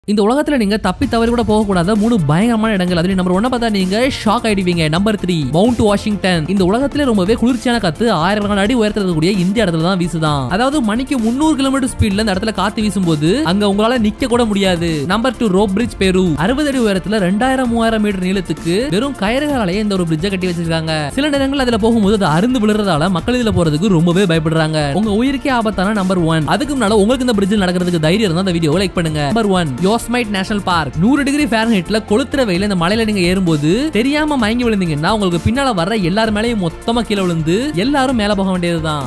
இந்த உலகத்துல நீங்க தப்பி தவறி கூட போக கூடாத மூணு பயங்கரமான இடங்கள் அதுல நம்பர் ஒன்ன பார்த்தா நீங்க ஷாக் ஆயிடுவீங்க நம்பர் த்ரீ மவுண்ட் வாஷிங்டன் இந்த உலகத்திலே ரொம்பவே குளிர்ச்சியான காத்து ஆயிரக்கணக்கான அடி உயரத்துல இருக்கக்கூடிய இந்த இடத்துல தான் வீசுதான் அதாவது மணிக்கு முன்னூறு கிலோமீட்டர் ஸ்பீட்ல இந்த இடத்துல காத்து வீசும்போது அங்க உங்களால நிக்க கூட முடியாது நம்பர் டூ ரோப் பிரிட்ஜ் பெரு அறுபது அடி உயரத்துல ரெண்டாயிரம் மூவாயிரம் மீட்டர் நீளத்துக்கு வெறும் கயிறுகளாலேயே இந்த ஒரு பிரிட்ஜை கட்டி வச்சிருக்காங்க சில நேரங்கள் அதுல போகும்போது அது அருந்து விழுறதால மக்கள் இதுல போறதுக்கு ரொம்பவே பயப்படுறாங்க உங்க உயிருக்கே ஆபத்தான நம்பர் ஒன் அதுக்கு முன்னால உங்களுக்கு இந்த பிரிட்ஜில் நடக்கிறதுக்கு தைரியம் இருந்தா இந்த வீடியோ லைக் பண்ணுங்க number one Yosemite national park நூறு டிகிரி ஃபேரன்ஹீட்ல கொளுத்துற வெயில இந்த மலையில நீங்க ஏறும்போது தெரியாம மயங்கி விழுந்தீங்கன்னா உங்களுக்கு பின்னால வர்ற எல்லாரும் மேலயும் மொத்தமா கீழே விழுந்து எல்லாரும் மேல போக வேண்டியதுதான்